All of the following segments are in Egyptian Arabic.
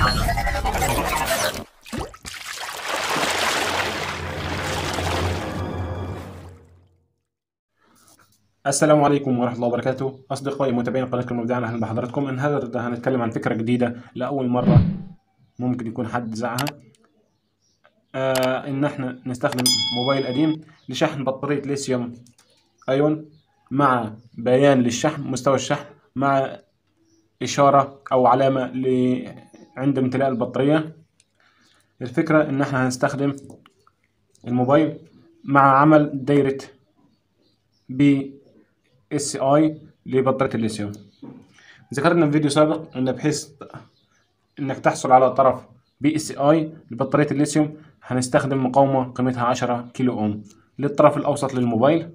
السلام عليكم ورحمة الله وبركاته أصدقائي متابعين قناة المبدعين أهلا بحضراتكم النهاردة هنتكلم عن فكرة جديدة لأول مرة ممكن يكون حد زعها آه إن إحنا نستخدم موبايل قديم لشحن بطارية ليثيوم أيون مع بيان للشحن مستوى الشحن مع إشارة أو علامة ل... عند امتلاء البطارية الفكرة إن إحنا هنستخدم الموبايل مع عمل دايرة ب اس اي لبطارية الليثيوم ذكرنا في فيديو سابق ان بحيث انك تحصل على طرف بي اس اي لبطارية الليثيوم هنستخدم مقاومة قيمتها 10 كيلو اوم للطرف الاوسط للموبايل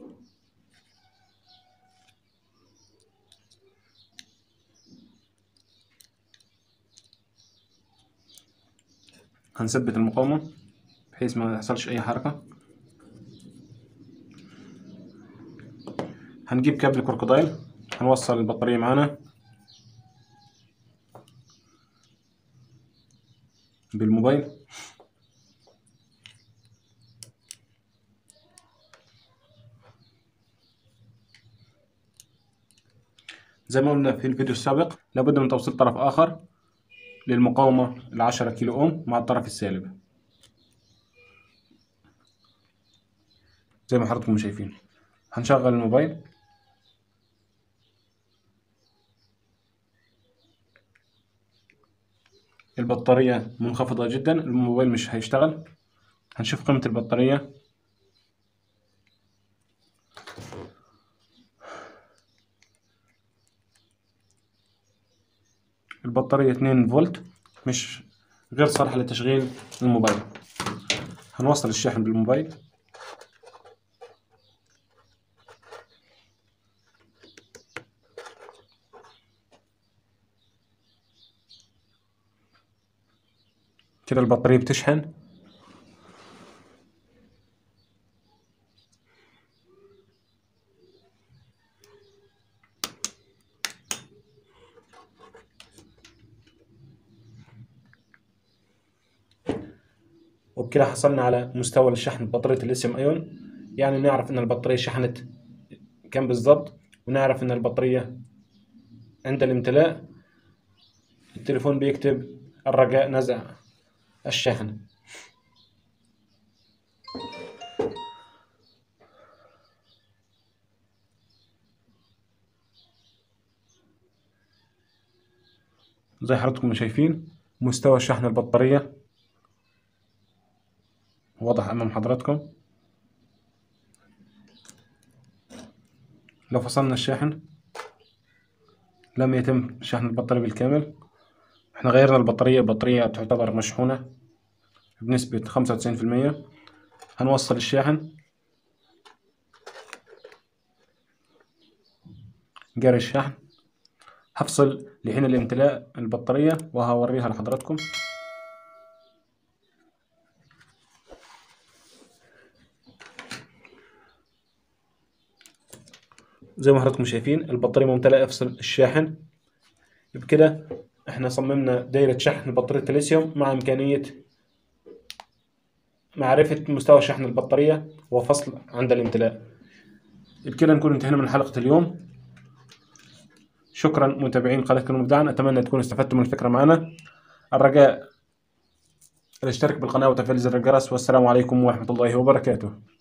هنثبت المقاومة بحيث ما يحصلش اي حركة هنجيب كابل كروكودايل هنوصل البطارية معانا بالموبايل زي ما قلنا في الفيديو السابق لابد من توصيل طرف آخر للمقاومة العشرة كيلو أوم مع الطرف السالب زي ما حضراتكم شايفين هنشغل الموبايل البطارية منخفضة جدا الموبايل مش هيشتغل هنشوف قيمة البطارية البطارية 2 فولت مش غير صالحة لتشغيل الموبايل هنوصل الشاحن بالموبايل كده البطارية بتشحن وبكده حصلنا على مستوى الشحن بطارية الليثيوم ايون يعني نعرف ان البطارية شحنت كم بالظبط ونعرف ان البطارية عند الامتلاء التليفون بيكتب الرجاء نزع الشحن زي حضراتكم شايفين مستوى شحن البطارية واضح أمام حضراتكم لو فصلنا الشاحن لم يتم شحن البطارية بالكامل احنا غيرنا البطارية البطارية تعتبر مشحونة بنسبة خمسة وتسعين في المية هنوصل الشاحن جاري الشحن هفصل لحين الامتلاء البطارية وهوريها لحضراتكم زي ما حضراتكم شايفين البطارية ممتلئة افصل الشاحن بكده احنا صممنا دايرة شحن بطارية الليثيوم مع إمكانية معرفة مستوى شحن البطارية وفصل عند الامتلاء بكده نكون انتهينا من حلقة اليوم شكرا متابعين قناة المبدعا أتمنى تكونوا استفدتم من الفكرة معنا الرجاء الاشتراك بالقناة وتفعيل زر الجرس والسلام عليكم ورحمة الله وبركاته